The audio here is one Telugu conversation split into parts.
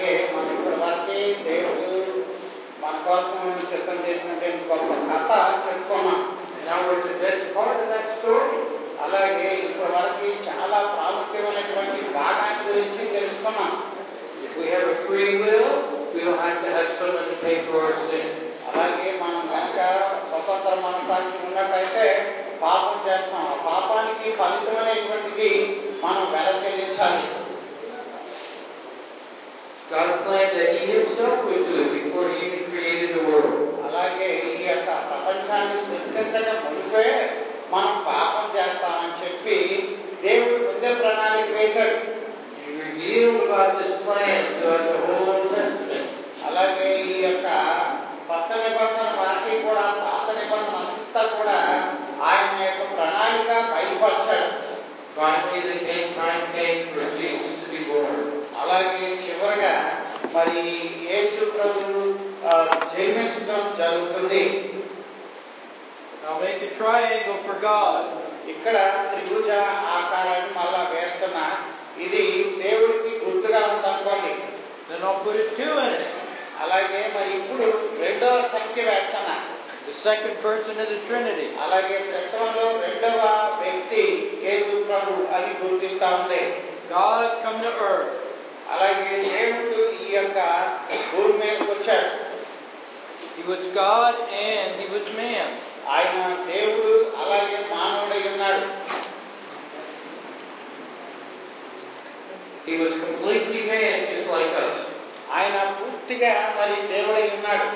అలాగే మనం ఇప్పటి వరకు దేవుడు మన కోసం సిద్ధం చేసినటువంటి గొప్ప కథ చెప్పుకున్నాం And now we're at the best part of that story. అలాగే ఇప్పటి వరకు చాలా ప్రాముఖ్యమైనటువంటి భాగాన్ని గురించి తెలుసుకున్నాం If we have a free will, we don't have to have someone to pay for our sin. అలాగే మనం కనుక స్వతంత్ర మనసాక్షి ఉన్నట్టయితే పాపం చేస్తాం ఆ పాపానికి ఫలితమైనటువంటిది మనం వెల చెల్లించాలి God planned that He Himself would do it before He even created the world. అలాగే ఈ యొక్క ప్రపంచాన్ని సృష్టించక మునిపే మనం పాపం చేస్తామని చెప్పి దేవుడు ముందే ప్రణాళిక వేశాడు He revealed about this plan throughout the whole Old Testament. అలాగే ఈ యొక్క కొత్త నిబంధన వారికి కూడా పాత నిబంధన అంతా కూడా ఆయన యొక్క ప్రణాళిక బయలుపరిచాడు Finally, the came, time came for Jesus to be born. అలాగే చివరిగా మరి యేసు ప్రభు ఆ, జన్మించడం జరుగుతుంది Now make a triangle for God. ఇక్కడ త్రిభుజ ఆకారాన్ని మళ్ళా వేస్తున్నా ఇది దేవుడికి గుర్తుగా ఉందనుకోండి Then I'll put a two in it. అలాగే మరి ఇప్పుడు రెండవ సంఖ్య వేస్తున్నా The second person of the Trinity. అలాగే క్రితంలో రెండవ వ్యక్తి యేసు ప్రభు అని గుర్తిస్తా ఉంది God come to earth. అలాగే దేవుడు ఈ యొక్క భూమి మీదకి వచ్చాడు He was God and he was man. ఆయన దేవుడు అలాగే మానవుడై ఉన్నాడు He was completely man, just like us. ఆయన పూర్తిగా మరి దేవుడై ఉన్నాడు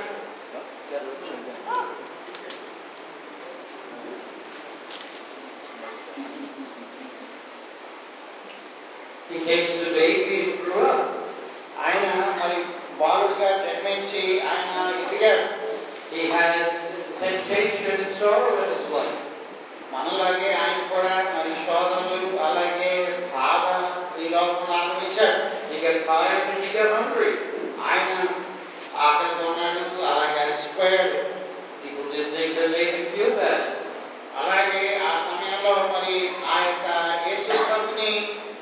He came as a baby and grew up. ఆయన మరి బాలుడిగా జన్మించి ఆయన ఎదిగాడు He had temptation and sorrow in his life. మనలాగే ఆయన కూడా మరి శోధనలు అలాగే బాధ ఈ లోకంలో అనుభవించాడు He got tired and he got hungry. ఆయన ఆకలితో ఉన్నాడు అలాగే అలసిపోయాడు People did things that made him feel bad. అలాగే ఆ సమయంలో మరి ఆ యొక్క యేసు ప్రభుని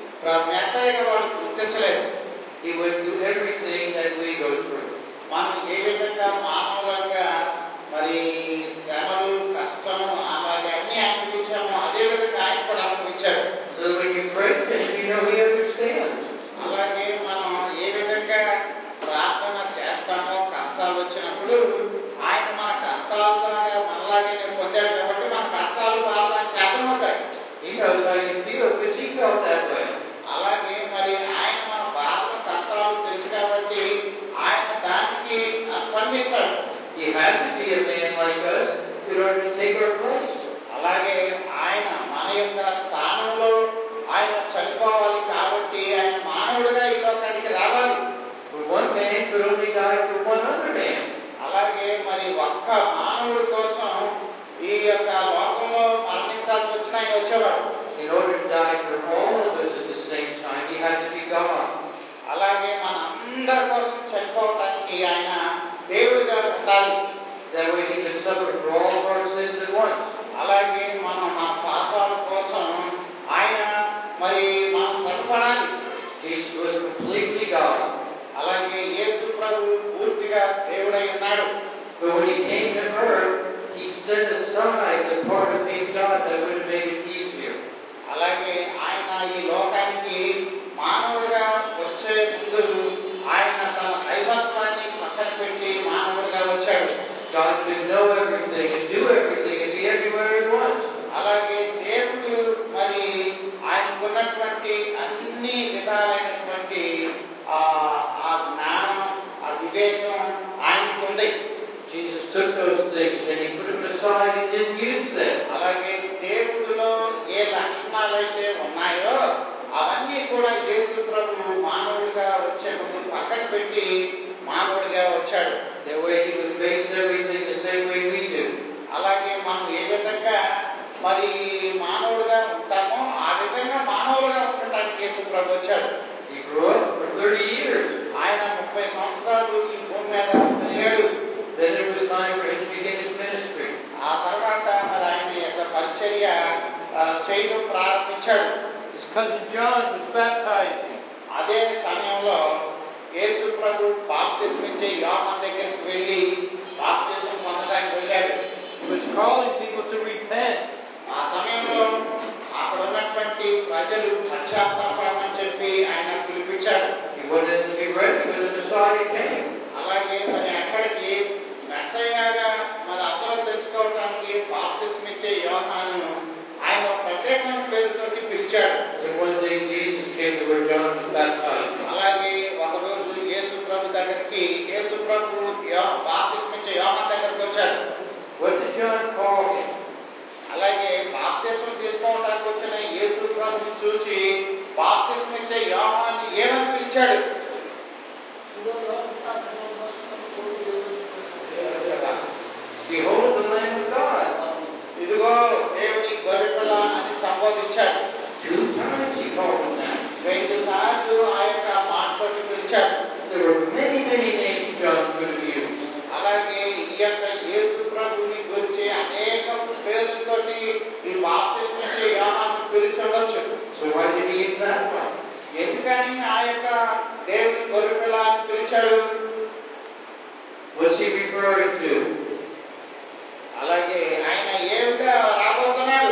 మెత్తగా వాళ్ళు గుర్తించలేదు He went through everything that we go through. మనం ఏ విధంగా మానవులంగా మరి శ్రమలు కష్టం అలాగే అన్ని అనుభవించామో అదే విధంగా ఆయన కూడా అనుభవించాడు So that when you pray to him, you know he understands. అలాగే మనం ఏ విధంగా ప్రార్థన చేస్తామో కష్టాలు వచ్చినప్పుడు ఆయన మన కష్టాల ద్వారా మనలాగే పొందాడు కాబట్టి మన కష్టాలు బాధలు అర్థమవుతాయి He knows how you feel because he felt that way. అలాగే మరి ఆయన మన బాధలు కష్టాలు తెలుసు కాబట్టి ఆయన దానికి స్పందిస్తాడు He had to be a man like us in order to take our place. అలాగే ఆయన మన యొక్క స్థానంలో ఆయన చనిపోవాలి కాబట్టి ఆయన మానవుడిగా ఈ లోకానికి రావాలి But one man could only die for one other man. అలాగే మరి ఒక్క మానవుడి కోసం ఈ యొక్క లోకంలో మరణించాల్సి వచ్చిన ఆయన వచ్చేవాడు In order to die for all of us at the same time, he had to be God. అలాగే మన అందరి కోసం చనిపోవడానికి ఆయన దేవుడిగా ఉండాలి That way he could suffer for all of our sins at once. అలాగే మనం మన పాపాల కోసం ఆయన మరి మనం శ్రమపడాలి Jesus was completely God. అలాగే యేసు ప్రభు పూర్తిగా దేవుడై ఉన్నాడు But when he came to earth, he set aside the part of being God that would have made it easier. అలాగే ఆయన ఈ లోకానికి మానవుడిగా వచ్చే ముందు ఆయన తన దైవత్వాన్ని పక్కన పెట్టి మానవుడిగా వచ్చాడు God could know everything and do everything and be everywhere at once. అలాగే దేవుడు మరి ఆయనకున్నటువంటి అన్ని విధాలైనటువంటి ఆ ఆ జ్ఞానం ఆ వివేకం ఆయనకు ఉంది Jesus took those things and he put them aside and didn't use them. అలాగే దేవుడిలో ఏ లక్షణాలైతే ఉన్నాయో అవన్నీ కూడా యేసు ప్రభు మానవుడిగా వచ్చే ముందు పక్కన పెట్టి మానవుడిగా వచ్చాడు That way he would face everything the same way we do. అలాగే మనం ఏ విధంగా మరి మానవుడిగా ఉంటామో ఆ విధంగా మానవులుగా ఉండటానికి యేసు ప్రభు వచ్చాడు He grew up for 30 years. ఆయన ముప్పై సంవత్సరాలు ఈ భూమి మీద తిరిగాడు Then it was time for him to begin his ministry. ఆ తర్వాత మరి ఆయన యొక్క పరిచర్య ఆ, చేయడం ప్రారంభించాడు His cousin John was baptizing. అదే సమయంలో యేసు ప్రభు బాప్తిజం ఇచ్చే యోహాన్ దగ్గరికి వెళ్ళి బాప్తిజం పొందడానికి వెళ్ళాడు He was calling people to repent. ఆ సమయంలో అక్కడ ఉన్నటువంటి ప్రజలు పశ్చాత్తాపడమని చెప్పి ఆయన పిలిపించాడు He wanted them to be ready when the Messiah came. అలాగే మరి అక్కడికి మెస్సయ్యగా మరి అసలు తెలుసుకోవడానికి బాప్తిజం ఇచ్చే యోహాను ఆయన ఒక ప్రత్యేకమైన పేరుతోటి పిలిచాడు And one day Jesus came to where John was baptized. అలాగే ఒకరోజు యేసు ప్రభు దగ్గరికి యేసు ప్రభు యో- బాప్తిజం ఇచ్చే యోహాన్ దగ్గరికి వచ్చాడు What did John call him? అలాగే బాప్తిజం తీసుకోవడానికి వచ్చిన యేసు ప్రభుని చూసి బాప్తిజం ఇచ్చే యోహాన్ని ఏమని పిలిచాడు Behold the Lamb of God. ఇదిగో దేవుని గొర్రెపిల్ల అని సంబోధించాడు Two times he called him that. రెండు సార్లు ఆ యొక్క మాటతోటి పిలిచాడు There were many, many names John could have used. అలాగే ఈ యొక్క యేసు ప్రభుని గురించి అనేక పేర్లతోటి ఈ బాప్తిజం ఇచ్చే యోహాన్ని పిలిచవచ్చు So why did he use that one? ఎందుకని ఆ యొక్క దేవుని గొర్రెపిల్ల అని పిలిచాడు What's he referring to? అలాగే ఆయన ఏమిగా రాబోతున్నాడు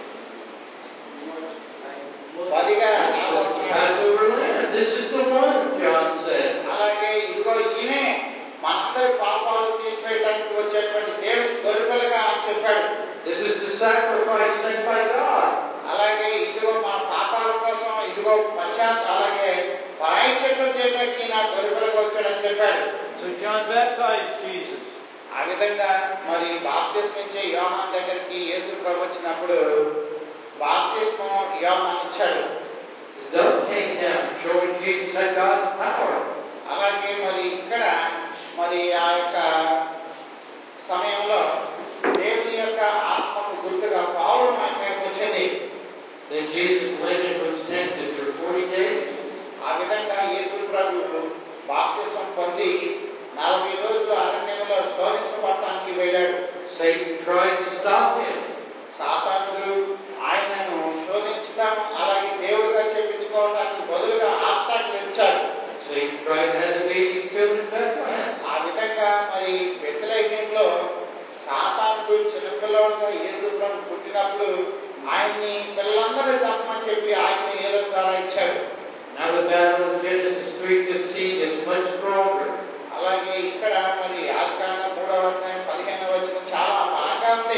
పదిగా రాబోతున్నాడు Passover lamb. This is the one, John said. అలాగే ఇదిగో ఈయనే మనందరి పాపాలు తీసివేయడానికి వచ్చేటువంటి దేవుని గొర్రెపిల్లగా అని చెప్పాడు This is the sacrifice sent by God. అలాగే ఇదిగో మన పాపాల కోసం ఇదిగో పశ్చాత్ అలాగే పరాయిత్యం చేయడానికి నా గొర్రెపిల్లగా వచ్చాడని చెప్పాడు So John baptized Jesus. ఆ విధంగా మరి బాప్తిస్మ ఇచ్చే యోహాన్ దగ్గరికి యేసు ప్రభు వచ్చినప్పుడు బాప్తిస్మం యోహాన్ ఇచ్చాడు The dove came down, showing Jesus had God's power. అలాగే మరి ఇక్కడ మరి ఆ యొక్క సమయంలో దేవుని యొక్క ఆత్మకు గుర్తుగా పావులు మన మీదకి వచ్చింది Then Jesus went and was tempted for 40 days. ఆ విధంగా యేసు ప్రభు బాప్తిసం పొంది నలభై రోజులు అరణ్యంలో శోధించబడటానికి వెళ్ళాడు Satan tried to stop him. సాతానుడు ఆయనను శోధించడం అలాగే దేవుడిగా చెప్పించుకోవడానికి బదులుగా ఆత్మకు ఇచ్చాడు Satan tried to have the baby killed in Bethlehem. ఆ విధంగా మరి బెత్తలేహ్యంలో సాతానుడు చిన్నపిల్లవాడుగా యేసు ప్రభు పుట్టినప్పుడు ఆయన్ని పిల్లలందరూ చంపమని చెప్పి ఆయన ఏదో ద్వారా ఇచ్చాడు Now the battle of Genesis 3.15 is much stronger. అలాగే ఇక్కడ మరి ఆదికాండ మూడవ అధ్యాయం పదిహేను వచ్చిన చాలా బాగా ఉంది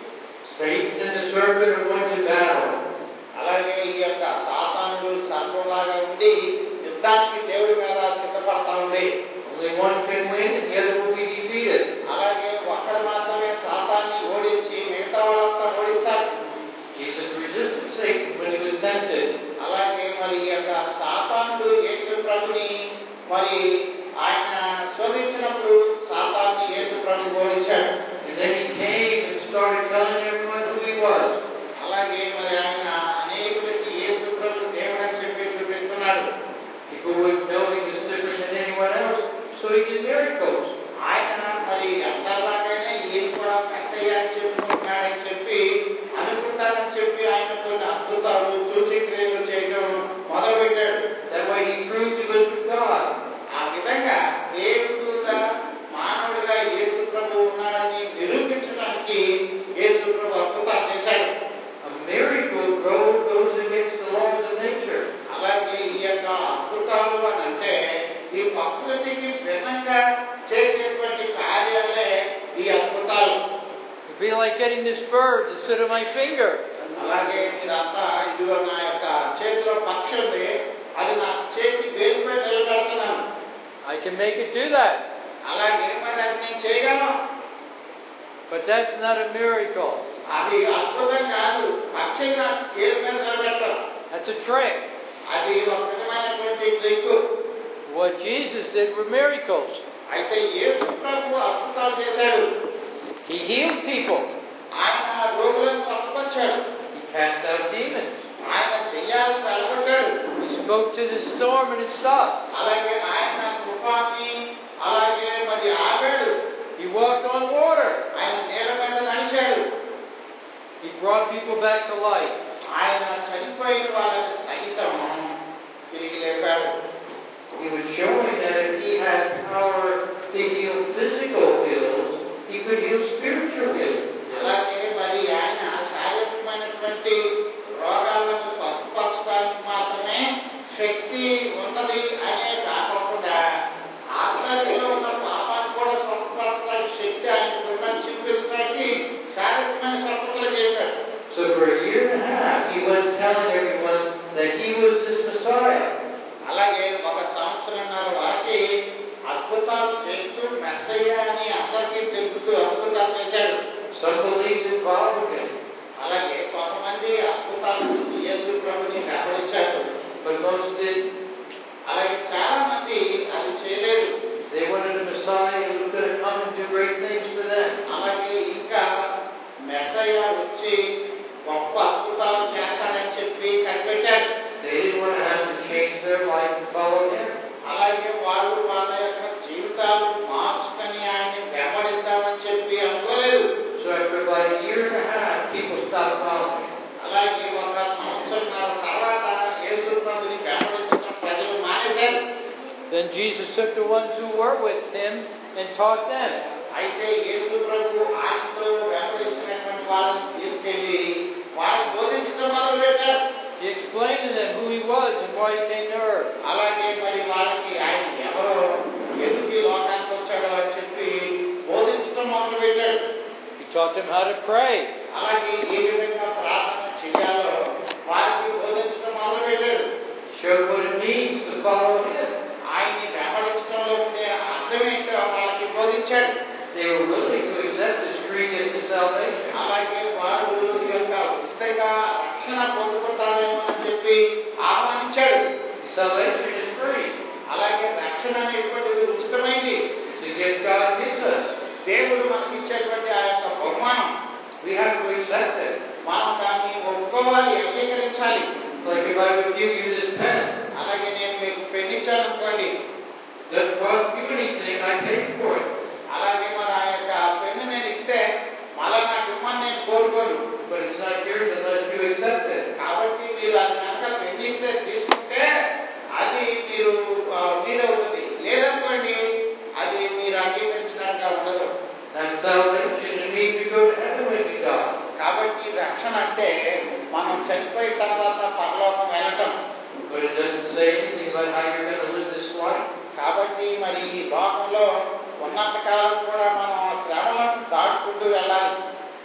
Satan and the serpent are going to battle. అలాగే ఈ యొక్క సాతానుడు సర్పంలాగా ఉండి యుద్ధానికి దేవుడి మీద సిద్ధపడతా ఉంది Only one can win and the other will be defeated. అలాగే ఒక్కడు మాత్రమే సాతాన్ని ఓడించి మిగతా వాళ్ళంతా ఓడిస్తారు Jesus resisted Satan when he was tempted. అలాగే మరి ఈ యొక్క సాతానుడు యేసు ప్రభుని మరి ఆయన శోధించినప్పుడు సాతాన్ని యేసు ప్రభు ఓడించాడు And then he came and started telling everyone who he was. అలాగే మరి ఆయన అనేకులకి యేసు ప్రభు దేవుడని చెప్పి చూపిస్తున్నాడు People wouldn't know he was different than anyone else, so he did miracles. ఆయన మరి అందరిలాగానే ఈయన కూడా మెస్సయ్య అని చెప్పుకుంటున్నాడని చెప్పి అనుకుంటారని చెప్పి ఆయన కొన్ని అద్భుతాలు సూచక్రియలు చేయడం మొదలుపెట్టాడు That way he proved he was from God. ఆ విధంగా దేవుడుగా మానవుడిగా యేసు ప్రభు ఉన్నాడని నిరూపించడానికి యేసు ప్రభు అద్భుతాలు చేశాడు A miracle go- goes against the laws of nature. అలాగే ఈ యొక్క అద్భుతాలు అని అంటే ఈ ప్రకృతికి భిన్నంగా చేసేటువంటి కార్యాలే ఈ అద్భుతాలు It'd be like getting this bird to sit on my finger. అలాగే ఇదంతా ఇదిగో నా యొక్క చేతిలో పక్షి ఉంది అది నా చేతి వేలుపై నిలబెడుతున్నాను I can make it do that. అలాగే మరి అది నేను చేయగలను But that's not a miracle. అది అద్భుతం కాదు పక్షి నా వేలు మీద నిలబెట్టడం That's a trick. అది ఒక విధమైనటువంటి trick What Jesus did were miracles. అయితే యేసు ప్రభు అద్భుతాలు చేశాడు He healed people. ఆయన రోగులను స్వస్థపరిచాడు He cast out demons. ఆయన దెయ్యాలను వెళ్ళగొట్టాడు He spoke to the storm and it stopped. అలాగే ఆయన కృపాన్ని అలాగే మరి ఆగాడు He walked on water. ఆయన నీళ్ళ మీద నడిచాడు He brought people back to life. ఆయన చనిపోయిన వాళ్ళని సహితం తిరిగి లేపాడు He was showing that if he had power to heal physical ills, he could heal spiritual ills. అలాగే మరి ఆయన శారీరకమైనటువంటి రోగాలను స్వస్థపరచడానికి మాత్రమే శక్తి ఉన్నది అనే కాకుండా ఆత్మలో ఉన్న పాపాన్ని కూడా స్వస్థపరచడానికి శక్తి ఆయనకు ఉందని చూపించడానికి శారీరకమైన స్వస్థతలు చేశాడు So for a year and a half, he was telling everyone that he was this Messiah. అలాగే ఒక సంవత్సరంన్నర వారికి అద్భుతాలు చేస్తూ మెస్సయ్య అని అందరికీ తెలుపుతూ అద్భుతాలు చేశాడు Some believed and followed him, అలాగే కొంతమంది అద్భుతాలు చూసి యేసు ప్రభుని వెంబడించారు but most didn't. అలాగే చాలా మంది అది చేయలేదు They wanted a Messiah who was going to come and do great things for them. అలాగే ఇంకా మెస్సయ్య వచ్చి గొప్ప అద్భుతాలు చేస్తాడని చెప్పి కనిపెట్టాడు They didn't want to have to change their life to follow him. అలాగే వాళ్ళు వాళ్ళ యొక్క జీవితాలు మార్చుకొని ఆయన్ని వెంబడిద్దామని చెప్పి అనుకోలేదు So after about a year and a half, people stopped following him. అలాగే ఒక సంవత్సరంన్నర తర్వాత యేసు ప్రభుని వెంబడించడం ప్రజలు మానేశారు Then Jesus took the ones who were with him and taught them. అయితే యేసు ప్రభు ఆయనతో వెంబడిస్తున్నటువంటి వాళ్ళని తీసుకెళ్లి వారిని బోధించడం మొదలు పెట్టారు He explained to them who he was and why he came to earth. అలాగే మరి వాళ్ళకి ఆయన ఎవరో ఎందుకు ఈ లోకానికి వచ్చాడో అని చెప్పి బోధించడం మొదలు పెట్టాడు He taught them how to pray. అలాగే ఏ విధంగా ప్రార్థన చేయాలో వారికి బోధించడం మొదలు పెట్టాడు Showed what it means to follow him. ఆయన్ని వెంబడించడంలో ఉండే అర్థమేంటో వాళ్ళకి బోధించాడు They were willing to accept this free gift of salvation. అలాగే వారు ఈ యొక్క ఉచితంగా రక్షణ పొందుకుంటారేమో అని చెప్పి ఆహ్వానించాడు Salvation is free. అలాగే రక్షణ అనేటువంటిది ఉచితమైంది It's a gift God gives us. దేవుడు మనకి ఇచ్చేటువంటి ఆ యొక్క బహుమానం We have to accept it. మనం దాన్ని ఒప్పుకోవాలి అంగీకరించాలి Like if I would give you this pen, అలాగే నేను మీకు పెన్నిచ్చాను అనుకోండి doesn't cost you anything, I paid for it. అలాగే మరి ఆ యొక్క పెన్ను నేను ఇస్తే మళ్ళా నాకు ఇమ్మని నేను కోరుకోను But it's not yours unless you accept it. కాబట్టి మీరు అది కనుక పెన్ను ఇస్తే తీసుకుంటే అది మీరు ఆ, మీదవుతుంది లేదనుకోండి అది మీరు అంగీకరించినట్టుగా ఉండదు That's salvation. It means we go to heaven when we die. కాబట్టి రక్షణ అంటే మనం చనిపోయిన తర్వాత పరలోకం వెళ్ళటం But it doesn't say anything about how you're going to live this life. కాబట్టి మరి ఈ లోకంలో ఉన్నంత కాలం కూడా మనం ఆ శ్రమలను దాటుకుంటూ వెళ్ళాలి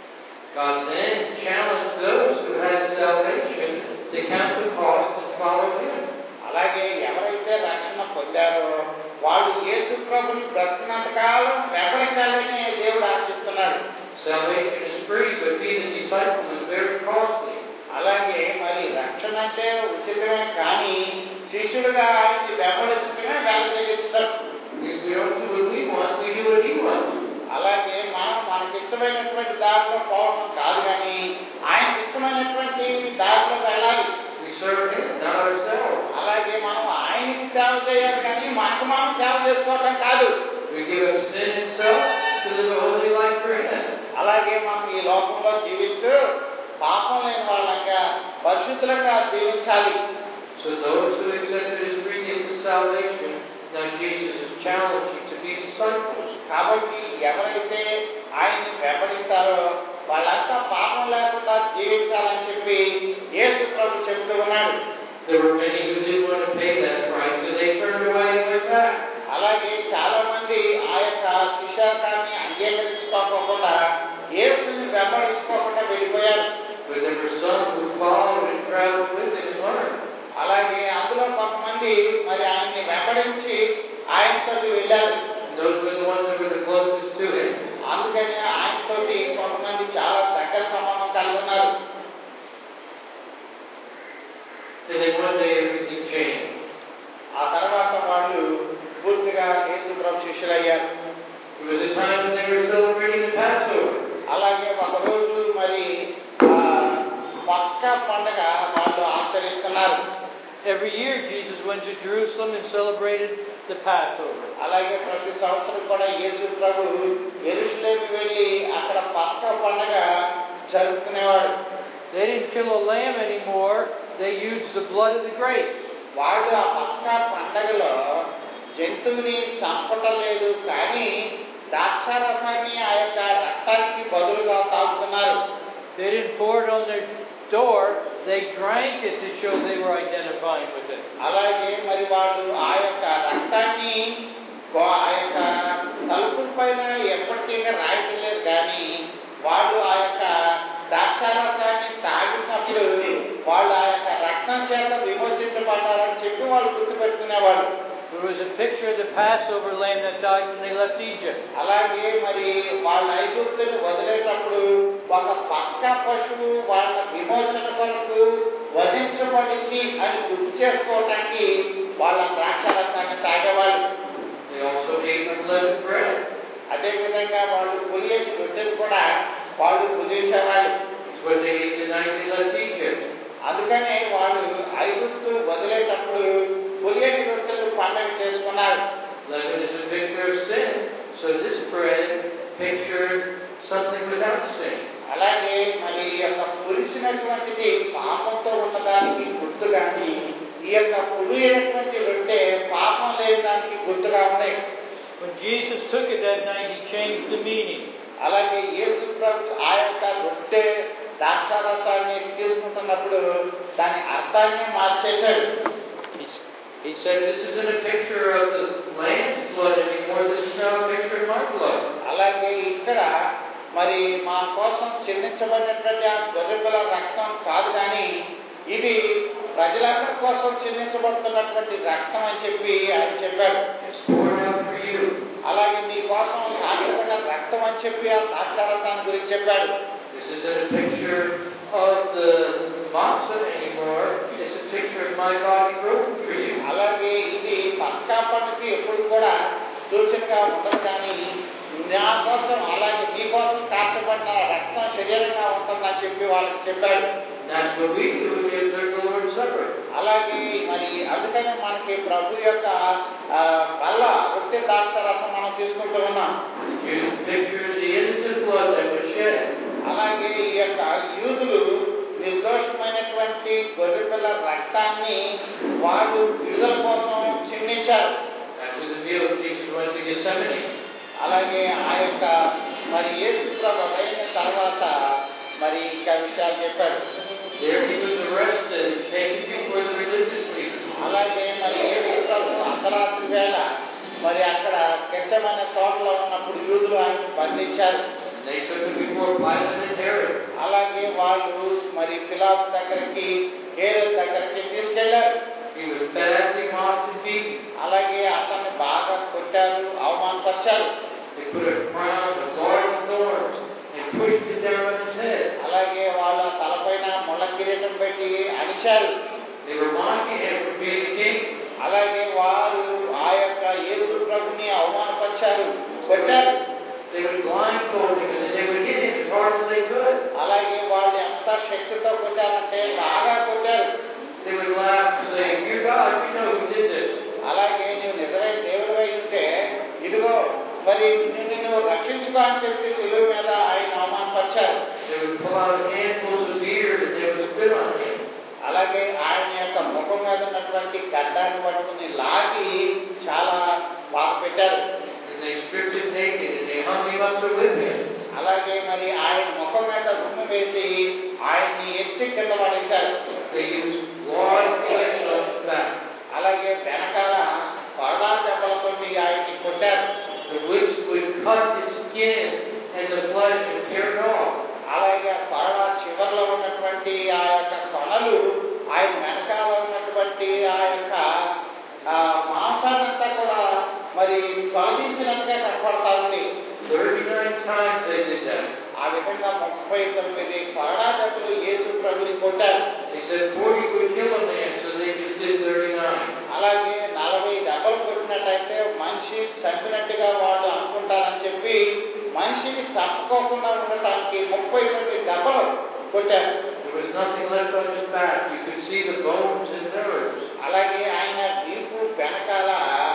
God then challenged those who had salvation to count the cost and follow Him. అలాగే ఎవరైతే రక్షణ పొందారో వాళ్ళు యేసు ప్రభుని బ్రతికినంత కాలం వెంబడించాలని దేవుడు ఆశిస్తున్నాడు Salvation is free, but being a disciple is very costly. అలాగే మరి రక్షణ అంటే ఉచితమే కానీ శిష్యుడుగా ఆయన్ని వెంబడిస్తూనే వెళ్ళ చెల్లిస్తాడు If we don't do what we want, we do what He wants. అలాగే మనం మనకి ఇష్టమైనటువంటి దారిలో పోవడం కాదు కానీ ఆయనకి ఇష్టమైనటువంటి దారిలో వెళ్ళాలి We serve Him, not ourselves. అలాగే మనం ఆయనకి సేవ చేయాలి కానీ మనకు మనం సేవ చేసుకోవటం కాదు We give up sin itself to live a holy life for Him. అలాగే మనం ఈ లోకంలో జీవిస్తూ పాపం లేని వాళ్ళంగా పరిశుద్ధులంగా జీవించాలి So those who accepted His free gift of salvation, now Jesus is challenging to be disciples. కాబట్టి ఎవరైతే ఆయన్ని వెంబడిస్తారో వాళ్ళంతా పాపం లేకుండా జీవించాలని చెప్పి యేసు ప్రభు చెబుతూ ఉన్నాడు There were many who didn't want to pay that price, so they turned away and went back. అలాగే చాలా మంది ఆ యొక్క శిష్యాకాన్ని అంగీకరించుకోకుండా యేసుని వెంబడించుకోకుండా వెళ్ళిపోయారు But there were some who followed and traveled with him and learned. అలాగే అందులో కొంతమంది మరి ఆయన్ని వెంబడించి ఆయనతో వెళ్ళారు And those were the ones that were the closest to him. అందుకని ఆయనతోటి కొంతమంది చాలా దగ్గర సంబంధం కలిగి ఉన్నారు And then one day everything changed. ఆ తర్వాత వాళ్ళు పూర్తిగా యేసు ప్రభు శిష్యులయ్యారు It was a time when they were celebrating the Passover. అలాగే ఒక రోజు మరి ఆ, పస్కా పండగ వాళ్ళు ఆచరిస్తున్నారు Every year, Jesus went to Jerusalem and celebrated the Passover. అలాగే ప్రతి సంవత్సరం కూడా యేసు ప్రభు ఎరుసలేం వెళ్ళి అక్కడ పస్కా పండగ జరుపుకునేవాడు They didn't kill a lamb anymore, they used the blood of the grapes. వాళ్ళు ఆ పస్కా పండగలో జంతువుని చంపటం లేదు కానీ ద్రాక్షారసాన్ని ఆ యొక్క రక్తానికి బదులుగా తాగుతున్నారు They didn't pour it on their door, they drank it to show they were identifying with it. అలాగే మరి వాళ్ళు ఆ యొక్క రక్తాన్ని వా- ఆ యొక్క తలుపుల పైన ఎప్పటికీ రాయట్లేదు కానీ వాళ్ళు ఆ యొక్క ద్రాక్షారసాన్ని తాగినప్పుడు వాళ్ళు ఆ యొక్క రక్తం చేత విమోచించబడ్డారని చెప్పి వాళ్ళు గుర్తుపెట్టుకునేవాళ్ళు There was a picture of the Passover lamb that died when they left Egypt. అలాగే మరి వాళ్ళ ఐగుప్తుని వదిలేటప్పుడు ఒక పక్క పశువు వాళ్ళ విమోచన కొరకు వధించబడింది అని గుర్తు చేసుకోవటానికి వాళ్ళ ద్రాక్షారసాన్ని తాగేవాళ్ళు They also ate unleavened bread. అదేవిధంగా వాళ్ళు పులియని రొట్టెలు కూడా వాళ్ళు పులిసేవాళ్ళు It's what they ate the night they left Egypt. అందుకనే వాళ్ళు ఐగుప్తు వదిలేటప్పుడు పులియని రొట్టెలు పండగ చేసుకున్నారు Leaven is a picture of sin. So this bread pictured something without sin. అలాగే మరి ఈ యొక్క పులిసినటువంటిది పాపంతో ఉన్నదానికి గుర్తు కానీ ఈ యొక్క పులియనటువంటి రొట్టె పాపం లేని దానికి గుర్తుగా ఉన్నాయి When Jesus took it that night, he changed the meaning. అలాగే యేసు ప్రభు ఆ యొక్క రొట్టె ద్రాక్షారసాన్ని తీసుకుంటున్నప్పుడు దాని అర్థాన్ని మార్చేశాడు He, he said, This isn't a picture of the lamb's blood anymore. This is now a picture of my blood. అలాగే ఇక్కడ మరి మా కోసం చెల్లించబడినటువంటి ఆ గొర్రెపిల్ల రక్తం కాదు కానీ ఇది ప్రజలందరి కోసం చెల్లించబడుతున్నటువంటి రక్తం అని చెప్పి ఆయన చెప్పాడు It's poured out for you. అలాగే నీ కోసం కాల్చబడిన రక్తం అని చెప్పి ఆ ద్రాక్షారసాన్ని గురించి చెప్పాడు This isn't a picture of the matzah anymore. It's a picture of my body broken for you. అలాగే ఇది పస్కా పండుగకి ఎప్పుడు కూడా సూచనగా ఉండదు కానీ నా కోసం అలాగే నీ కోసం కాల్చబడిన రక్తం శరీరంగా ఉంటుందని చెప్పి వాళ్ళకి చెప్పాడు That's what we do when we observe the Lord's Supper. అలాగే మరి అందుకనే మనకి ప్రభు యొక్క ఆ, వల్ల రొట్టె దాక్ష రసం మనం తీసుకుంటూ ఉన్నాం You picture the innocent blood that was shed. అలాగే ఈ యొక్క యూదులు నిర్దోషమైనటువంటి గొర్రెపిల్ల రక్తాన్ని వాళ్ళు విడుదల కోసం చిందించారు After the meal, Jesus went to Gethsemane. అలాగే ఆ యొక్క మరి యేసు ప్రభు అయిన తర్వాత మరి ఇంకా విషయాలు చెప్పాడు There he was arrested and taken before the religious leaders. అలాగే మరి యేసు ప్రభు అర్ధరాత్రి వేళ మరి అక్కడ కెచ్చమైన తోటలో ఉన్నప్పుడు యూదులు ఆయన బంధించారు And they took him before Pilate and Herod. అలాగే వాళ్ళు మరి పిలాత్ దగ్గరికి హేరోద్ దగ్గరికి తీసుకెళ్లారు He was badly mocked and beaten. అలాగే అతన్ని బాగా కొట్టారు అవమానపరిచారు They put a crown of laurel thorns and pushed it down on his head. అలాగే వాళ్ళ తలపైన ముళ్ళ కిరీటం పెట్టి అణిచారు They were mocking him for being a king. అలాగే వారు ఆ యొక్క యేసు ప్రభుని అవమానపరిచారు కొట్టారు They would blindfold him and then they would hit him as hard as they could. అలాగే వాళ్ళు ఎంత శక్తితో కొట్టారంటే బాగా కొట్టారు They would laugh and say, Dear God, you know who did this. అలాగే నువ్వు నిజమైన దేవుడు ఉంటే ఇదిగో మరి నిన్ను నువ్వు రక్షించుకో అని చెప్పి సులువు మీద ఆయన అవమానపరిచారు They would pull out handfuls of beard and they would spit on him. అలాగే ఆయన యొక్క ముఖం మీద ఉన్నటువంటి గడ్డాన్ని పట్టుకుని లాగి చాలా బాధ పెట్టారు And they stripped him naked and they hung him up to whip him. అలాగే మరి ఆయన ముఖం మీద రుమ్ము వేసి ఆయన్ని ఎత్తి కింద పడేశారు They used large flesh on his back. అలాగే వెనకాల కొరడా దెబ్బలతోటి ఆయన్ని కొట్టారు The whips would cut his skin and the flesh and tear it off. అలాగే కొరడా చివరిలో ఉన్నటువంటి ఆ యొక్క కొనలు ఆయన వెనకాల ఉన్నటువంటి ఆ యొక్క ఆ, మాంసాన్నంతా కూడా మరి తొలగించినట్టుగా కనపడతా ఉంది 39 times they did that. ఆ విధంగా ముప్పై తొమ్మిది కొరడా దెబ్బలు యేసు ప్రభుని కొట్టారు They said 40 would kill a man, so they just did 39. అలాగే నలభై దెబ్బలు కొట్టినట్టయితే మనిషి చంపినట్టుగా వాళ్ళు అనుకుంటారని చెప్పి మనిషిని చంపుకోకుండా ఉండటానికి ముప్పై తొమ్మిది దెబ్బలు కొట్టారు There was nothing left on his back. You could see the bones and nerves. అలాగే ఆయన వీపు వెనకాల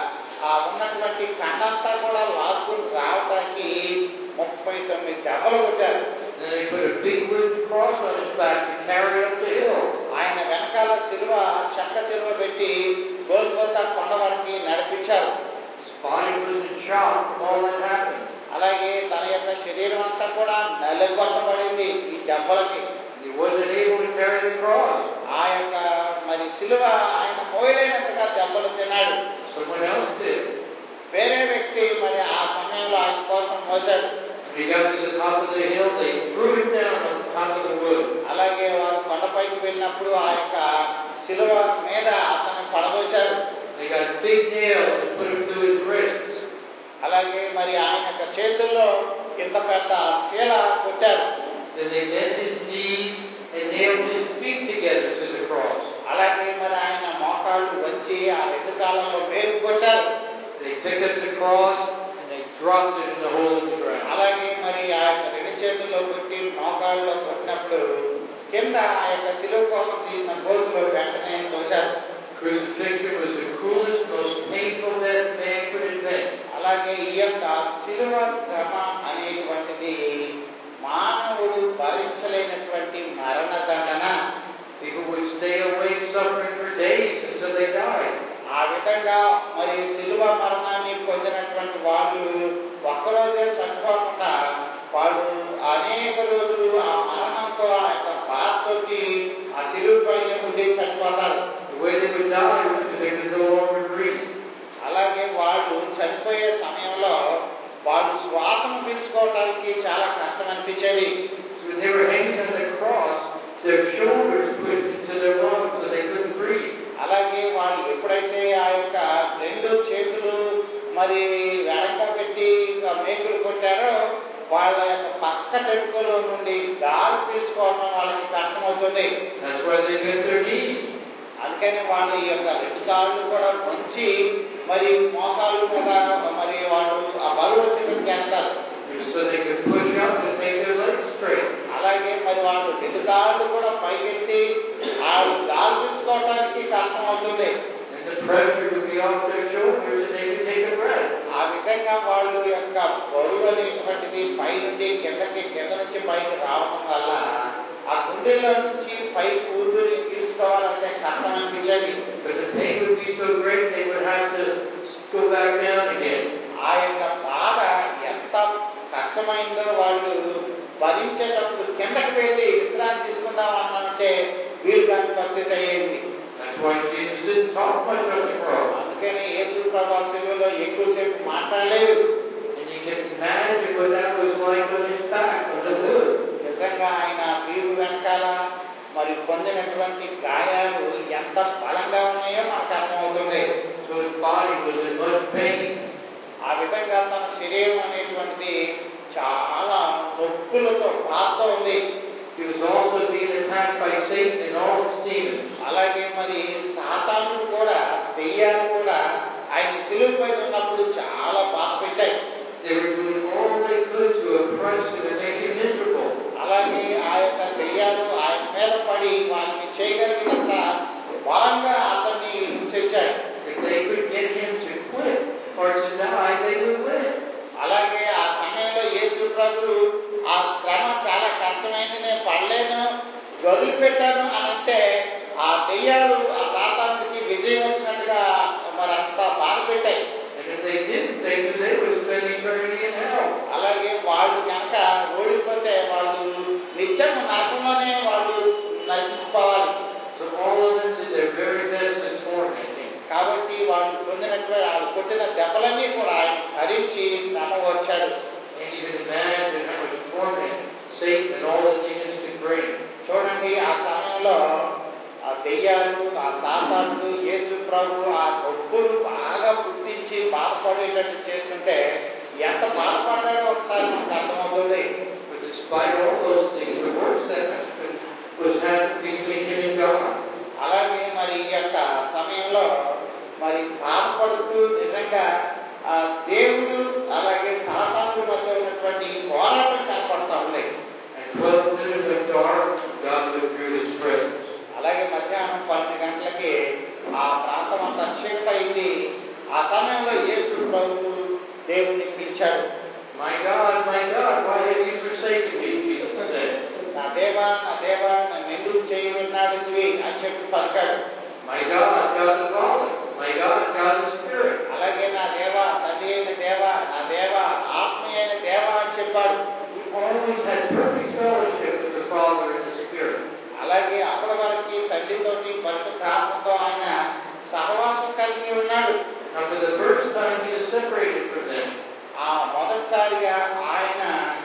ఆ ఉన్నటువంటి కండంతా కూడా లాక్కుని రావటానికి ముప్పై తొమ్మిది దెబ్బలు కొట్టారు Then they put a big wooden cross on his back to carry up the hill. ఆయన వెనకాల సిలువ చెక్క సిలువ చేతుల్లో పెట్టి గోల్గోతా కొండ వరకు నడిపించారు His body was in shock from all that happened. అలాగే తన యొక్క శరీరం అంతా కూడా నలగొట్టబడింది ఈ దెబ్బలకి He wasn't able to carry the cross. ఆ యొక్క మరి సిలువ ఆయన మోయలేనట్టుగా దెబ్బలు తిన్నాడు Someone else did. వేరే వ్యక్తి మరి ఆ సమయంలో ఆయన కోసం మోసాడు When he got to the top of the hill, they threw him down on top of the wood. అలాగే వారు కొండపైకి వెళ్ళినప్పుడు ఆ యొక్క సిలువ మీద అతను పడదోశారు They got big nails and put them through his wrists. అలాగే మరి ఆయన యొక్క చేతుల్లో ఇంత పెద్ద శీల కొట్టారు Then they bent his knees and nailed his feet together to the cross. అలాగే మరి ఆయన మోకాళ్ళు వచ్చి ఆ రెండు కాలంలో మేలు కొట్టారు They picked up the cross and they dropped it in the hole in the ground. అలాగే మరి ఆ యొక్క రెండు చేతుల్లో కొట్టి మోకాళ్ళలో కొట్టినప్పుడు కింద ఆ యొక్క సిలువ కోసం తీసిన గోతులో వెంటనే తోశారు Crucifixion was the cruelest, most painful death man could invent. అలాగే ఈ యొక్క సిలువ శ్రమ అనేటువంటిది మానవుడు భరించలేనటువంటి మరణ దండన People would stay awake suffering for days until they died. ఆ విధంగా మరి సిలువ మరణాన్ని పొందినటువంటి వాళ్ళు ఒక్కరోజే చనిపోకుండా వాళ్ళు అనేక రోజులు ఆ మరణంతో ఆ యొక్క బాధతోటి ఆ సిలువ పైన ఉండి చనిపోతారు The way they would die was because they could no longer breathe. అలాగే వాళ్ళు చనిపోయే సమయంలో వాళ్ళు శ్వాసను పీల్చుకోవడానికి చాలా కష్టం అనిపించేది So when they were hanging on the cross, their shoulders pushed into their lungs so they couldn't breathe. అలాగే వాళ్ళు ఎప్పుడైతే ఆ యొక్క రెండు చేతులు మరి వెనక పెట్టి ఇంకా మేకులు కొట్టారో వాళ్ళ యొక్క పక్క టెంకుల నుండి గాలి పీల్చుకోవడం వాళ్ళకి కష్టమవుతుంది That's why they bent their knees. అందుకని వాళ్ళు ఈ యొక్క రెండు కాళ్ళు కూడా వంచి మరి మోకాళ్ళ మీద మరి వాళ్ళు ఆ బరువు చేస్తారు So they could push up and make their legs straight. అలాగే మరి వాళ్ళు రెండు కాళ్ళు కూడా పైకెత్తి వాళ్ళు గాలి తీసుకోవడానికి కష్టం అవుతుంది And the pressure would be off their shoulders and they could take a breath. ఆ విధంగా వాళ్ళు యొక్క బరువు అనేటువంటిది పై నుండి కిందకి కింద నుంచి పైకి రావడం వల్ల ఆ గుండెలో నుంచి పై ఊపిరి పీల్చుకోవాలంటే కష్టం అనిపించేది But the pain would be so great they would have to go back down again. ఆ యొక్క బాధ ఎంత కష్టమైందో వాళ్ళు భరించేటప్పుడు కిందకి వెళ్ళి విశ్రాంతి తీసుకుందాం అన్నంటే వీలు కాని పరిస్థితి అయ్యింది That's why Jesus didn't talk much on the cross. అందుకని యేసు ప్రభా శిలువలో ఎక్కువసేపు మాట్లాడలేదు And you can imagine what that was like on his back, on the wood. నిజంగా ఆయన వీరు వెనకాల మరి పొందినటువంటి గాయాలు ఎంత బలంగా ఉన్నాయో మనకు అర్థమవుతుంది So his body was in much pain. ఆ విధంగా తన శరీరం అనేటువంటిది చాలా నొప్పులతో బాధతో ఉంది He was also being attacked by Satan and all his demons. అలాగే మరి సాతానుడు కూడా దెయ్యాలు కూడా ఆయన సిలువ పైన ఉన్నప్పుడు చాలా బాధ పెట్టాయి They were doing all they could to oppress him and make him miserable. అలాగే ఆ యొక్క దెయ్యాలు ఆయన మీద పడి వారిని చేయగలిగినంత బలంగా అతన్ని హింసించాయి If they could get him to quit or to die, they would win. అలాగే ఆ సమయంలో యేసు ప్రభు ఆ శ్రమ చాలా కష్టమైంది నేను పడలేను వదిలిపెట్టాను అని అంటే ఆ దెయ్యాలు ఆ సాతానికి విజయం వచ్చినట్టుగా మరి అంత బాధ పెట్టాయి And if they didn't, they knew they would spend eternity in hell. అలాగే వాళ్ళు కనుక ఓడిపోతే వాళ్ళు నిత్యం నరకంలోనే వాళ్ళు నశించుకోవాలి So all of them did their very best to torment him. కాబట్టి వాళ్ళు పొందినటువంటి వాళ్ళు కొట్టిన దెబ్బలన్నీ కూడా ఆయన భరించి శ్రమ వచ్చాడు And you can imagine how much torment Satan and all the demons could bring. చూడండి ఆ సమయంలో ఆ దెయ్యాలు ఆ సాతానుడు యేసు ప్రభు ఆ నొప్పులు బాగా పుట్టించి బాధపడేటట్టు చేస్తుంటే ఎంత బాధపడ్డాడో ఒకసారి మనకు అర్థమవుతుంది But despite all those things, the worst that was happening between him and God. అలాగే మరి ఈ యొక్క సమయంలో మరి బాధపడుతూ నిజంగా ఆ దేవుడు అలాగే సాతానుడు మధ్య ఉన్నటువంటి పోరాటం కనపడతా ఉంది At 12 noon it went dark, God withdrew his presence. అలాగే మధ్యాహ్నం పన్నెండు గంటలకి ఆ ప్రాంతం అంతా చీకటి అయింది ఆ సమయంలో యేసు ప్రభు దేవుణ్ణి పిలిచాడు My God, my God, why have you forsaken me? Jesus said. నా దేవా నా దేవా నన్ను ఎందుకు చేయి ఉన్నాడు అని చెప్పి పలికాడు My God, God the Father. My God, God the Spirit. అలాగే నా దేవ తండ్రి అయిన దేవ నా దేవ ఆత్మ అయిన దేవ అని చెప్పాడు He always had perfect fellowship with the Father and the Spirit. అలాగే అప్పటి వరకు తండ్రితోటి పరిశుద్ధాత్మతో ఆయన సహవాసం కలిగి ఉన్నాడు Now, for the first time, he is separated from them. ఆ మొదటిసారిగా ఆయన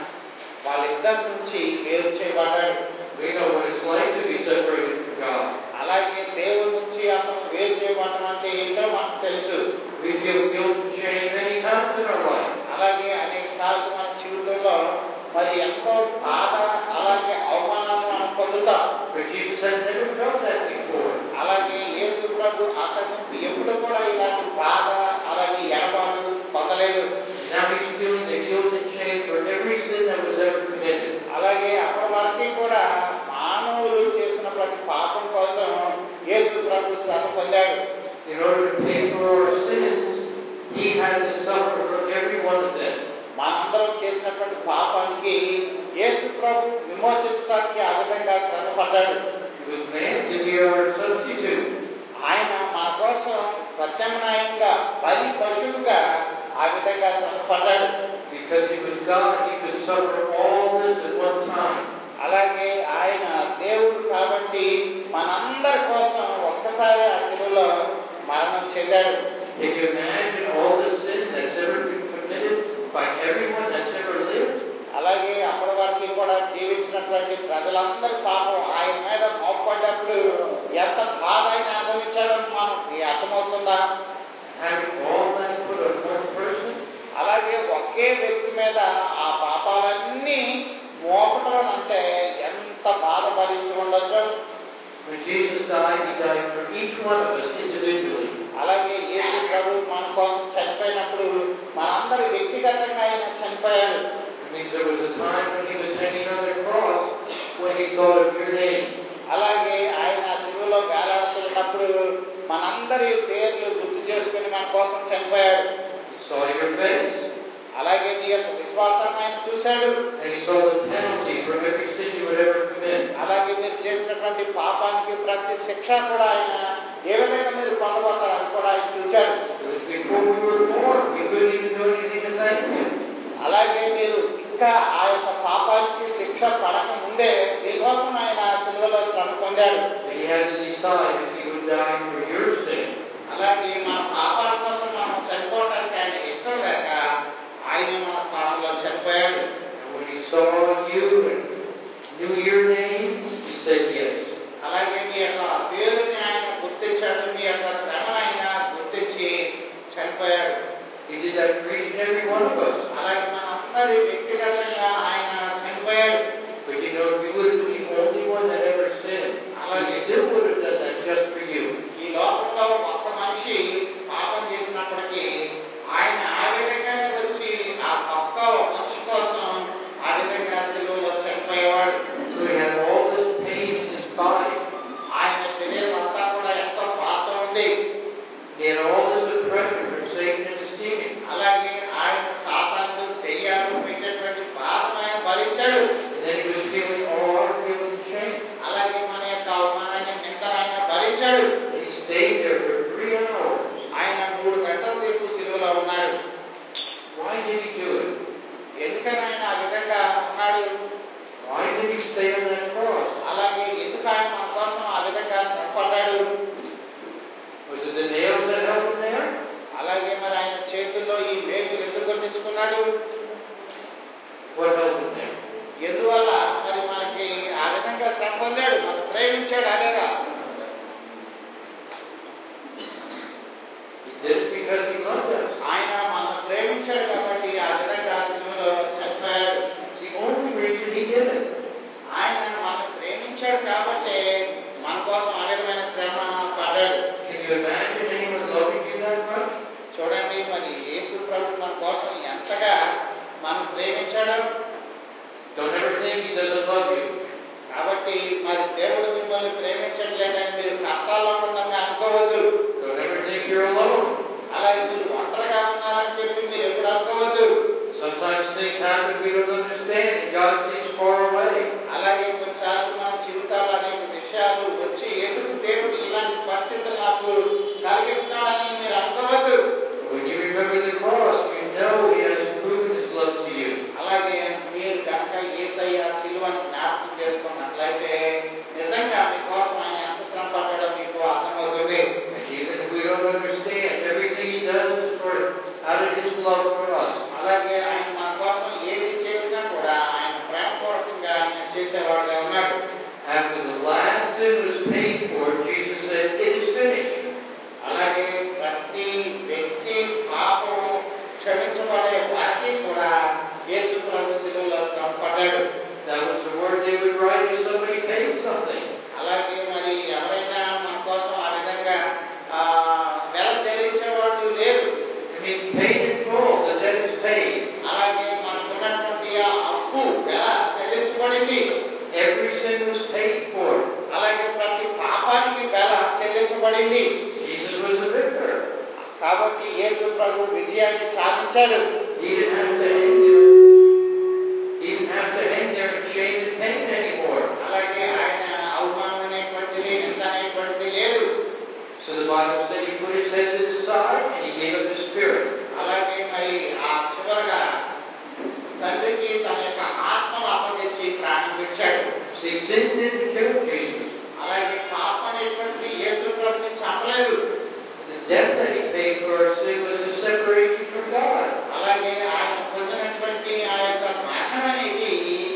వాళ్ళిద్దరి నుంచి వేరు చేయబడ్డాడు We know what it's like to be separated from God. అలాగే దేవుడి నుంచి అతను వేరు చేయబడటం అంటే ఏంటో మనకు తెలుసు We feel guilt and shame many times in our life. అలాగే అనేక సార్లు మన జీవితంలో మరి ఎంతో బాధ అలాగే అవమానాలు మనం పొందుతాం But Jesus had never felt that before. అలాగే యేసు ప్రభు అతను ఎప్పుడు కూడా ఇలాంటి బాధ అలాగే ఎడబాటు పొందలేదు Now he's feeling the guilt and shame for every sin that was ever committed. అలాగే అప్పటి వరకు కూడా మానవులు చేసిన ప్రతి పాపం కోసం యేసు ప్రభు శ్రమ పొందాడు In order to pay for our sins, he had to suffer for every one of them. మనందరం చేసినటువంటి పాపానికి యేసు ప్రభు విమోచించడానికి ఆ విధంగా శ్రమ పడ్డాడు He was man to be our substitute. ఆయన మన కోసం ప్రత్యామ్నాయంగా బలి పశువుగా ఆ విధంగా శ్రమ పడ్డాడు Because he was God, he could suffer all this at one time. అలాగే ఆయన దేవుడు కాబట్టి మనందరి కోసం ఒక్కసారి ఆ తెలుగులో మరణం చెందాడు Can you imagine all the sin that's ever been committed by everyone that's ever lived? అలాగే అప్పటి వరకు కూడా జీవించినటువంటి ప్రజలందరి పాపం ఆయన మీద మోపడ్డప్పుడు ఎంత బాధ ఆయన అనుభవించాడో మనకి అర్థమవుతుందా Having all that put on one person? అలాగే ఒకే వ్యక్తి మీద ఆ పాపాలన్నీ మోపటం అంటే ఎంత బాధ భరించి ఉండొచ్చు When Jesus died, he died for each one of us individually. అలాగే యేసు ప్రభు మన కోసం చనిపోయినప్పుడు మనందరి వ్యక్తిగతంగా ఆయన చనిపోయాడు It means there was a time when he was hanging on the cross when he thought of your name. అలాగే ఆయన శిలువలో వేలాడుతున్నప్పుడు మనందరి పేర్లు గుర్తు చేసుకుని మన కోసం చనిపోయాడు He saw your face, అలాగే నీ యొక్క విశ్వాసాన్ని ఆయన చూశాడు and he saw the penalty for every sin you would ever commit. అలాగే మీరు చేసినటువంటి పాపానికి ప్రతి శిక్ష కూడా ఆయన ఏ విధంగా మీరు పొందబోతారని కూడా ఆయన చూశాడు It was before we were born. We couldn't even do anything to thank him. అలాగే మీరు ఇంకా ఆ యొక్క పాపానికి శిక్ష పడక ముందే మీకోసం ఆయన సిలువలో శ్రమ పొందాడు But he had to decide if he would die for your sin. అలాగే మన పాపాల కోసం మనం చనిపోవడానికి ఆయన ఇష్టం లేక ఆయన మన స్థానంలో చనిపోయాడు And when he saw you and knew your name, he said yes. అలాగే మీ యొక్క పేరుని ఆయన గుర్తించాడు మీ యొక్క శ్రమను ఆయన గుర్తించి చనిపోయాడు He did that for each and every one of us. అలాగే మన అందరి వ్యక్తిగతంగా ఆయన చనిపోయాడు But you know, if you would have been the only one that ever sinned, he still would have done that just for you. ఈ లోకంలో ఒక్క మనిషి పాపం చేసినప్పటికీ ఆయన ఆ విధంగానే వచ్చి ఆ ఒక్క మనిషి కోసం ఆ విధంగా సిలువలో చనిపోయేవాడు So he had all this pain in his body. ఆయన శరీరం అంతా కూడా ఎంతో బాధ ఉంది He had all this oppression from Satan and his demons. అలాగే ఆయన సాతాను దెయ్యాలు పెట్టేటువంటి బాధను ఆయన భరించాడు And then he was feeling all our guilt and shame. అలాగే మన యొక్క అవమానాన్ని నిందను ఆయన భరించాడు And he stayed there for three hours. ఆయన మూడు గంటల సేపు సిలువలో ఉన్నాడు Why did he do it? ఎందుకని ఆయన ఆ విధంగా ఉన్నాడు Why did he stay on that cross? అలాగే ఎందుకు ఆయన మన కోసం ఆ విధంగా శ్రమపడ్డాడు Was it the nails that held him there? అలాగే మరి ఆయన చేతుల్లో ఈ వేగులు ఎందుకు కొట్టించుకున్నాడు What held him there? ఎందువల్ల మరి మనకి ఆ విధంగా శ్రమ పొందాడు మనం ప్రేమించాడు అలాగా He did it because he loved us. ఆయన మనం ప్రేమించాడు కాబట్టి ఆ విధంగా సిలువలో చనిపోయాడు It's the only reason he did it. ఆయన మనం ప్రేమించాడు కాబట్టి మన కోసం ఆ విధమైన శ్రమ పడ్డాడు Can you imagine anyone loving you that much? చూడండి మరి యేసు ప్రభు మన కోసం ఎంతగా మనం ప్రేమించాడు Don't ever think he doesn't love you. కాబట్టి మరి దేవుడు మిమ్మల్ని ప్రేమించట్లేదని మీరు కష్టాల్లో ఉండగా అనుకోవద్దు Don't ever think you're alone. అలాగే మీరు ఒంటరిగా ఉన్నారని చెప్పి మీరు ఎప్పుడు అనుకోవద్దు Sometimes things happen we don't understand and God seems far away. అలాగే కొన్నిసార్లు మన జీవితాలు అనేక విషయాలు వచ్చి ఎందుకు దేవుడు ఇలాంటి పరిస్థితులు అట్లయితే నిజంగా మీకోసం ఆయన ఎంత శ్రమ పడ్డాడో మీకు అర్థమవుతుంది And even if we don't understand, everything he does is for out of his love for us. అలాగే ఆయన మన కోసం ఏది చేసినా కూడా ఆయన ప్రేమపూర్వకంగా ఆయన చేసేవాడుగా ఉన్నాడు After the last sin was paid for, Jesus said, It is finished. అలాగే ప్రతి వ్యక్తి పాపం క్షమించబడే వారికి కూడా యేసు ప్రభు శిలువలో శ్రమ పడ్డాడు That was the word they would write if somebody paid something. అలాగే మరి ఎవరైనా మన కోసం ఆ విధంగా ఆ, వెల చెల్లించేవాళ్ళు లేరు It means paid in full, the debt is paid. అలాగే మనకున్నటువంటి ఆ అప్పు వెల చెల్లించబడింది Every sin was paid for. అలాగే ప్రతి పాపానికి వెల చెల్లించబడింది Jesus was the victor. కాబట్టి యేసు ప్రభు విజయాన్ని సాధించాడు He didn't have to hang there. He didn't have to hang there in shame and pain anymore. అలాగే ఆయన అవమానం అనేటువంటిది నింద అనేటువంటిది లేదు So the Bible said he put his head to the side and he gave up his spirit. అలాగే మరి ఆ చివరగా తండ్రికి తన యొక్క ఆత్మను అప్పగించి ప్రాణం విడిచాడు See, sin didn't kill Jesus. అలాగే పాపం అనేటువంటిది యేసు ప్రభుని చంపలేదు The death that he paid for our sin was the separation from God. అలాగే ఆయన పొందినటువంటి ఆ యొక్క మరణం అనేది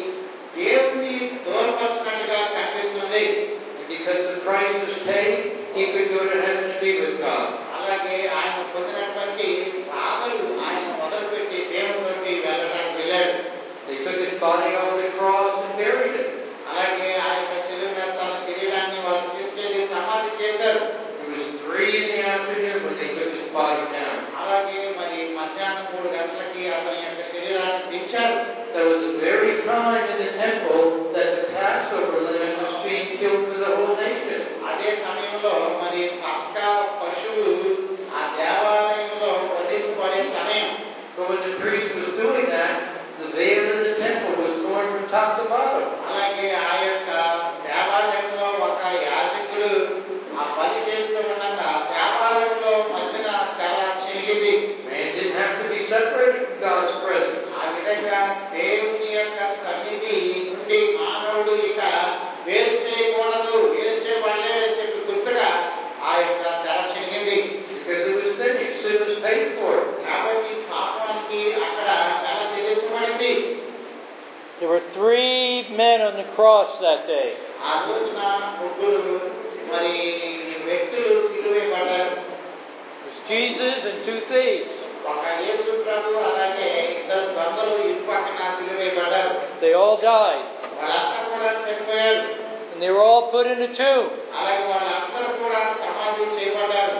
దేవుని దూరపరుచినట్టుగా కనిపిస్తుంది And because the price was paid, he could go to heaven to be with God. అలాగే ఆయన పొందినటువంటి బాధలు ఆయన మొదలుపెట్టి దేవునితోటి వెళ్ళడానికి వెళ్ళాడు They took his body off the cross and buried it. అలాగే ఆ యొక్క శిలువ మీద తన శరీరాన్ని వాళ్ళు తీసుకెళ్లి సమాధి చేశారు It was three in the afternoon when they took his body down. అలాగే మరి మధ్యాహ్నం మూడు గంటలకి అతని యొక్క శరీరాన్ని దించారు That was the very time in the temple that the Passover lamb was being killed for the whole nation. అదే సమయంలో మరి పక్కా పశువు ఆ దేవాలయంలో వధించబడే సమయం But when the priest was doing that, the veil in the temple was torn from top to bottom. అలాగే ఆ యొక్క దేవాలయంలో ఒక యాజకుడు ఆ బలి చేస్తూ ఉండగా దేవాలయంలో మధ్యన తెర చిరిగింది Man didn't have to be separated from God's presence. ఆ విధంగా దేవుని యొక్క సన్నిధి నుండి మానవుడు ఇక వేరు చేయకూడదు వేరు చేయబడలే అని చెప్పి గుర్తుగా ఆ యొక్క తెర చిరిగింది Because it was finished. Sin was paid for. కాబట్టి పాపానికి అక్కడ వెల చెల్లించబడింది There were three men on the cross that day. ఆ రోజున ముగ్గురు మరి వ్యక్తులు సిలువేయబడ్డారు It was Jesus and two thieves. ఒక యేసు ప్రభు అలాగే ఇద్దరు దొంగలు ఇటు పక్కన సిలువేయబడ్డారు They all died. వాళ్ళంతా కూడా చనిపోయారు And they were all put in a tomb. అలాగే వాళ్ళందరూ కూడా సమాధి చేయబడ్డారు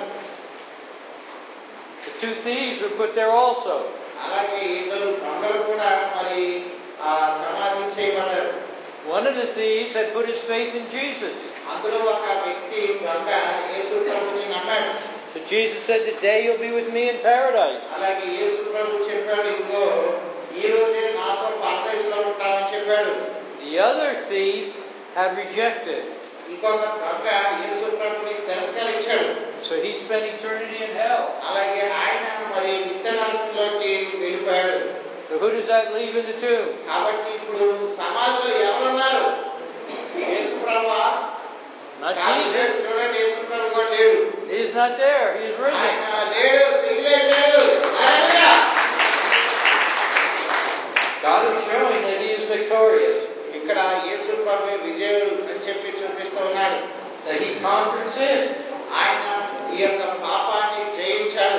The two thieves were put there also. అలాగే ఇద్దరు దొంగలు కూడా మరి ఆ సమాధి చేయబడ్డారు One of the thieves had put his faith in Jesus. అందులో ఒక వ్యక్తి దొంగ యేసు ప్రభుని నమ్మాడు So Jesus said, Today you'll be with me in paradise. అలాగే యేసు ప్రభు చెప్పాడు ఇదిగో ఈ రోజే నాతో పరదేశంలో ఉంటామని చెప్పాడు The other thief had rejected. ఇంకొక దొంగ యేసు ప్రభుని తిరస్కరించాడు So he spent eternity in hell. అలాగే ఆయన మరి నిత్యనాశంలోకి వెళ్ళిపోయాడు So who does that leave in the tomb? కాబట్టి ఇప్పుడు సమాజంలో ఎవరున్నారు యేసు ప్రభు Not Jesus. చూడండి యేసు ప్రభు కూడా లేడు He is not there. He is risen. ఆయన లేడు తిరిగిలేడు హల్లెలూయా. God is showing that he is victorious. ఇక్కడ యేసు ప్రభు విజయుడు అని చెప్పి చూపిస్తూ ఉన్నాడు That he conquered sin. ఆయన ఈ యొక్క పాపాన్ని జయించాడు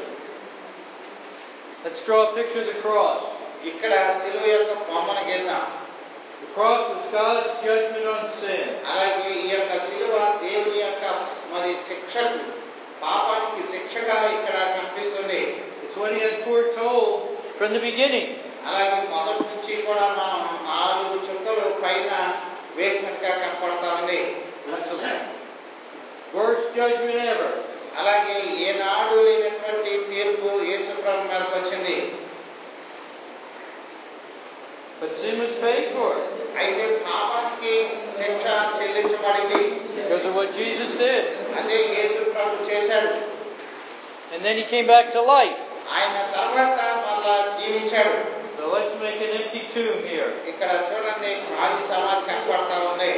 Let's draw a picture of the cross. ఇక్కడ శిలువ యొక్క బొమ్మను గీద్దాం The cross is God's judgment on sin. అలాగే ఈ యొక్క శిలువ దేవుని యొక్క మరి శిక్షకు పాపానికి శిక్షగా ఇక్కడ కనిపిస్తుంది It's what he had foretold from the beginning. అలాగే మొదటి నుంచి కూడా మనం నాలుగు చుక్కలు పైన వేసినట్టుగా కనపడతా ఉంది That's the worst judgment ever. అలాగే ఏనాడు లేనటువంటి తీర్పు యేసు ప్రభు మీదకి వచ్చింది But sin was paid for అయితే పాపానికి శిక్ష చెల్లించబడింది because of what Jesus did. అదే యేసు ప్రభు చేశాడు And then he came back to life. ఆయన తర్వాత మళ్ళా జీవించాడు So So let's make an empty tomb here. ఇక్కడ చూడండి ఖాళీ సమాధి కనపడతా ఉంది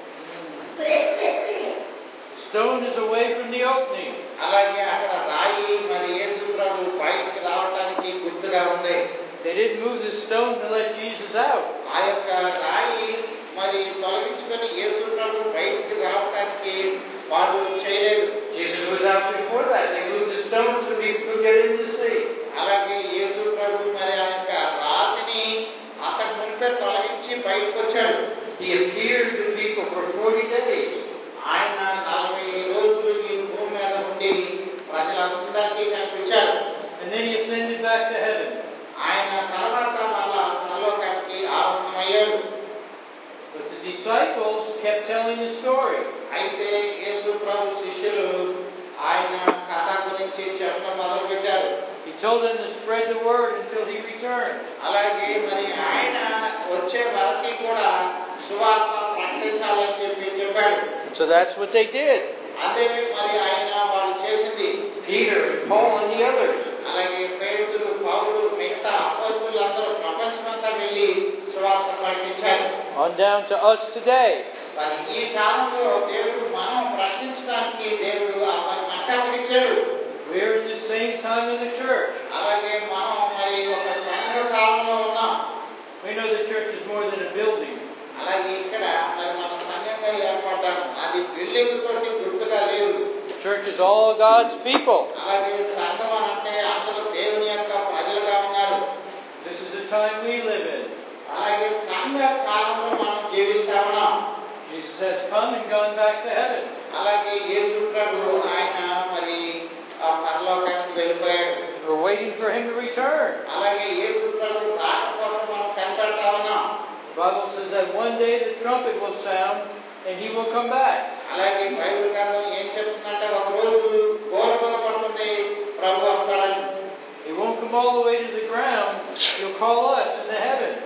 Stone is away from the opening. అలాగే అక్కడ రాయి మరి యేసు ప్రభు బయటికి రావడానికి గుర్తుగా ఉంది They didn't move the stone to let Jesus out. ఆ యొక్క రాయి మరి తొలగించుకొని యేసు ప్రభు బయటికి రావడానికి వాడు చేయలేదు Jesus was out before that. They moved the stones so people could get in to see. అలాగే యేసు ప్రభు మరి ఆ యొక్క రాతిని అంతకు ముందే తొలగించి బయటకు వచ్చాడు He appeared to people for 40 days. ఆయన నలభై రోజులు ఈ భూమి మీద ఉండి ప్రజలందరికీ కనిపించాడు And then he ascended back to heaven. ఆయన తర్వాత మళ్ళా పరలోకానికి ఆరోహణమయ్యాడు But the disciples kept telling the story. అయితే యేసు ప్రభు శిష్యులు ఆయన కథ గురించి చెప్పడం మొదలుపెట్టారు He told them to spread the word until he returned. అలాగే మరి ఆయన వచ్చే వరకు కూడా సువార్త ప్రకటించాలని చెప్పి చెప్పాడు So that's what they did. అదే మరి ఆయన వాళ్ళు చేసింది Peter and Paul and the others. అలాగే పేరులు పౌరులు మిగతా అపోస్తులు అందరూ ప్రపంచమంతా వెళ్ళి సువార్త ప్రకటించారు On down to us today. మరి ఈ కాలంలో దేవుడు మనం ప్రకటించడానికి దేవుడు ఆ పని మట్టపడిచ్చాడు We're in the same time in the church. అలాగే మనం మరి ఒక సంఘ కాలంలో ఉన్నాం We know the church is more than a building. అలాగే ఇక్కడ మరి మన సంఘంగా ఏర్పడ్డాం అది బిల్డింగ్ తోటి గుర్తుగా లేదు The church is all God's people. అలాగే సంఘం అంటే అందరూ దేవుని యొక్క ప్రజలుగా ఉన్నారు This is the time we live in. అలాగే సంఘ కాలంలో మనం జీవిస్తా ఉన్నాం Jesus has come and gone back to heaven. అలాగే యేసు ప్రభు ఆయన మరి ఆ పరలోకానికి వెళ్ళిపోయాడు We're waiting for him to return. అలాగే యేసు ప్రభు రాకపోవడం మనం కనపడతా ఉన్నాం The Bible says that one day the trumpet will sound and he will come back. అలాగే బైబిల్ గ్రంథం ఏం చెప్తుందంటే ఒక రోజు గోరగోర పడుతుంది ప్రభు వస్తాడని He won't come all the way to the ground. He'll call us into heaven.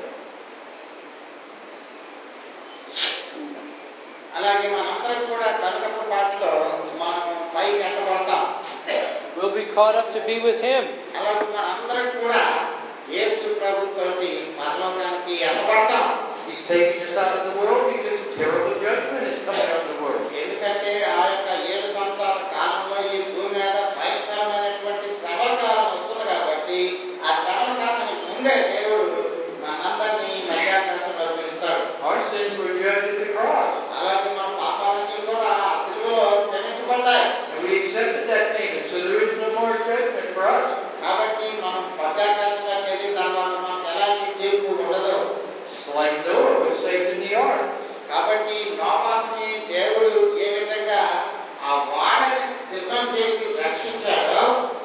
అలాగే మనందరం కూడా కనకపు పాటలో మనం పైకి ఎత్తబడతాం We'll be caught up to be with him. అలాగే మనందరం కూడా యేసు ప్రభుతోటి పరలోకానికి ఎత్తబడతాం He's taking us out of the world because terrible judgment is coming on the world. ఎందుకంటే ఆ యొక్క ఏడు సంవత్సరాల కాలంలో ఈ భూమి మీద భయంకరమైనటువంటి శ్రమల కాలం వస్తుంది కాబట్టి ఆ శ్రమల కాలానికి ముందే దేవుడు మనందరినీ మధ్యాహ్నంలో పిలుస్తాడు Our sins were judged at the cross. అలాగే మన పాపాలన్నీ కూడా ఆ సిలువలో క్షమించబడ్డాయి And we accepted that payment, so there is no more judgment for us. కాబట్టి మనం పద్యాకాశంగా వెళ్ళిన తర్వాత మనకు ఎలాంటి తీర్పు ఉండదు It's like Noah was saved in the ark. కాబట్టి నోవాహుని దేవుడు ఏ విధంగా ఆ వాడని సిద్ధం చేసి రక్షించాడో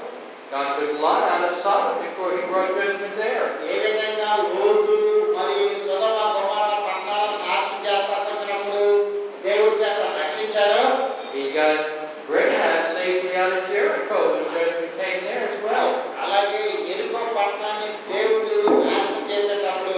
God took Lot out of Sodom before he brought judgment there. ఏ విధంగా లోతు మరి సుధమ కుమార పట్టణాలను నాశనం చేస్తా వచ్చినప్పుడు దేవుడి చేత రక్షించాడో He got Rahab safely out of Jericho when judgment came there as well. అలాగే ఎరుకో పట్టణాన్ని దేవుడు నాశనం చేసేటప్పుడు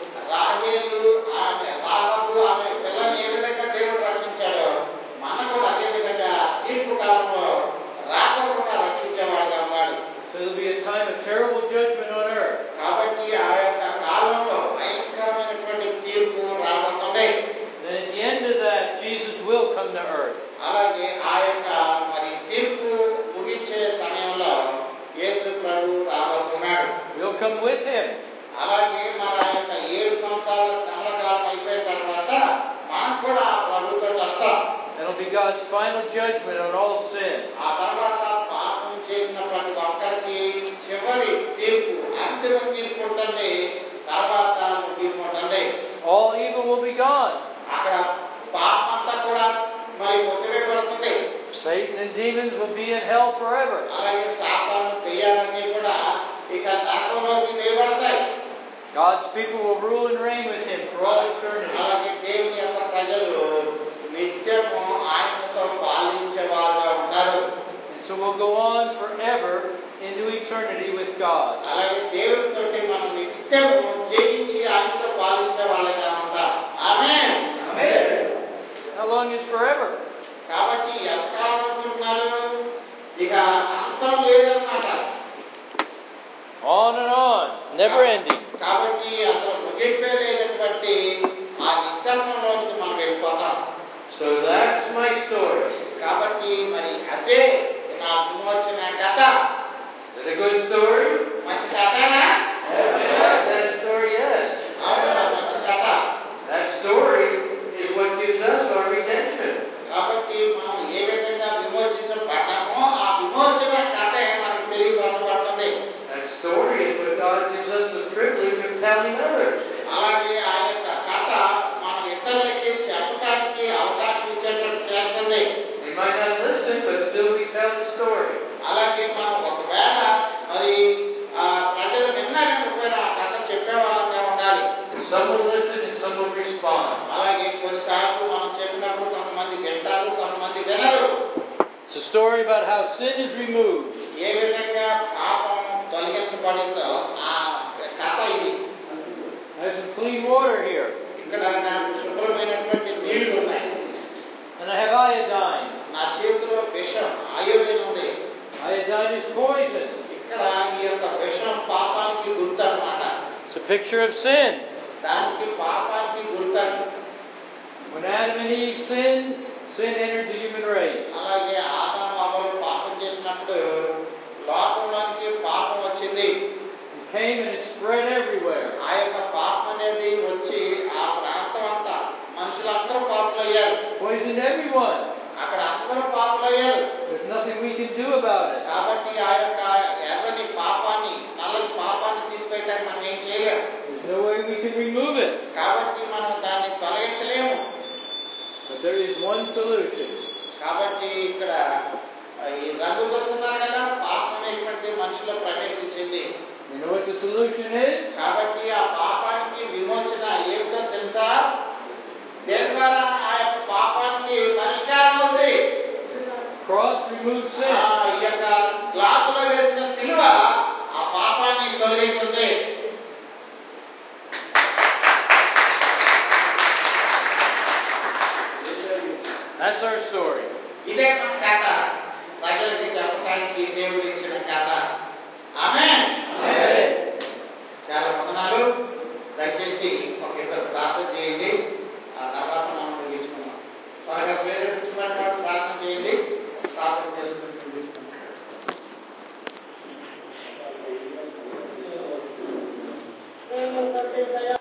రాహేలు ఆమె రాహబు ఆమె పిల్లల్ని ఏ విధంగా దేవుడు రక్షించాడో మన కూడా అదే విధంగా తీర్పు కాలంలో రాకుండా రక్షించేవాడుగా ఉన్నాడు So there'll be a time of terrible judgment on earth. కాబట్టి ఆ యొక్క కాలంలో భయంకరమైనటువంటి తీర్పు రాబోతుంది Then at the end of that, Jesus will come to earth. అలాగే ఆ యొక్క మరి తీర్పు ముగించే సమయంలో యేసు ప్రభు రాబోతున్నాడు We'll come with him. అలాగే మరి ఆ యొక్క ఏడు సంవత్సరాల శ్రమల కాలం అయిపోయిన తర్వాత మనం కూడా ఆ ప్రభుతో వస్తాం That'll be God's final judgment on all sin. ఆ తర్వాత పాపం చేసిన ప్రతి ఒక్కరికి చివరి తీర్పు అంతిమ తీర్పు ఉంటుంది తర్వాత ముగింపు ఉంటుంది All evil will be gone. అక్కడ పాపం అంతా కూడా మరి కొట్టివేయబడుతుంది Satan and demons will be in hell forever. అలాగే శాపాలు దెయ్యాలన్నీ కూడా ఇక నరకంలోకి వేయబడతాయి God's people will rule and reign with him for all eternity. అలాగే దేవుని యొక్క ప్రజలు నిత్యము ఆయనతో పాలించేవారుగా ఉంటారు And so we'll go on forever into eternity with God. అలాగే దేవునితో మనం నిత్యము జయించి ఆయనతో పాలించే వాళ్ళగా ఉంటాం ఆమె How long is forever? కాబట్టి ఎంతకాలం అనుకుంటున్నారు ఇక అంతం లేదన్నమాట On and on, never ending. కాబట్టి చెప్పేలేనటువంటి ఆ నిశ్చత్వంలోకి మనం వెళ్ళిపోతాం So that's my story. కాబట్టి మరి అదే నా విమోచన కథ Is it a good story? మంచి కథనా That story, yes. అవును మంచి కథ That story is what gives us our redemption. కాబట్టి మనం ఏ విధంగా విమోచించబడ్డామో ఆ విమోచన కథే మనకు తెలియపరచబడుతుంది That story is what God gives us the privilege of telling others. అలాగే ఆ యొక్క కథ మన ఇతరులకి చెప్పడానికి అవకాశం ఇచ్చేటట్టు చేస్తుంది They might not listen, but still we tell the story. అలాగే మనం ఒకవేళ మరి ఆ ప్రజలు విన్నా వినకపోయినా ఆ కథ చెప్పేవాళ్ళంగా ఉండాలి Some will listen and some will respond. అలాగే కొన్నిసార్లు మనం చెప్పినప్పుడు కొంతమంది వింటారు కొంతమంది వినరు It's a story about how sin is removed. ఏ విధంగా పాపం తొలగించబడిందో ఆ కథ ఇది I have some clean water here, ఇక్కడ నాకు శుభ్రమైనటువంటి నీళ్లు ఉన్నాయి and I have iodine. నా చేతిలో విషం ఆయోజన ఉంది Iodine is poison. ఇక్కడ ఈ యొక్క విషం పాపానికి గుర్తు అన్నమాట It's a picture of sin. దానికి పాపానికి గుర్తు When Adam and Eve sinned, sin entered the human race. అలాగే ఆదాము అవ్వలు పాపం చేసినప్పుడు లోకంలోనికి పాపం వచ్చింది It came and it spread everywhere. ఆ యొక్క పాపం అనేది వచ్చి ఆ ప్రాంతం అంతా మనుషులందరూ పాపులయ్యారు Poisoned everyone. అక్కడ అందరూ పాపులయ్యారు There's nothing we can do about it. కాబట్టి ఆ యొక్క ఎర్రని పాపాన్ని నల్లని పాపాన్ని తీసిపెట్టడానికి మనం ఏం చేయలేము There's no way we can remove it. కాబట్టి మనం దాన్ని తొలగించలేము But there is one solution. కాబట్టి ఇక్కడ ఈ రంగు దొరుకుతున్నారు కదా పాపం అనేటువంటి మనిషిలో ప్రవేశించింది You know what the solution is? కాబట్టి ఆ పాపానికి విమోచన ఏమిటో తెలుసా దేని ద్వారా ఆ యొక్క పాపానికి పరిష్కారం ఉంది Cross removes ఆ, sin. ఈ యొక్క గ్లాసులో వేసిన సిలువ ఆ పాపాన్ని తొలగిస్తుంది That's our story. ఇదే మన కథ ప్రజలకి చెప్పడానికి దేవుడు ఇచ్చిన కథ ఆమె చాలా వందనాలు దయచేసి ఒక ఇద్దరు ప్రార్థన చేయండి ఆ తర్వాత మనం ముగించుకుందాం త్వరగా ప్రేరేపించబడిన వారు ప్రార్థన చేయండి ప్రార్థన చేసుకుని ముగించుకుందాం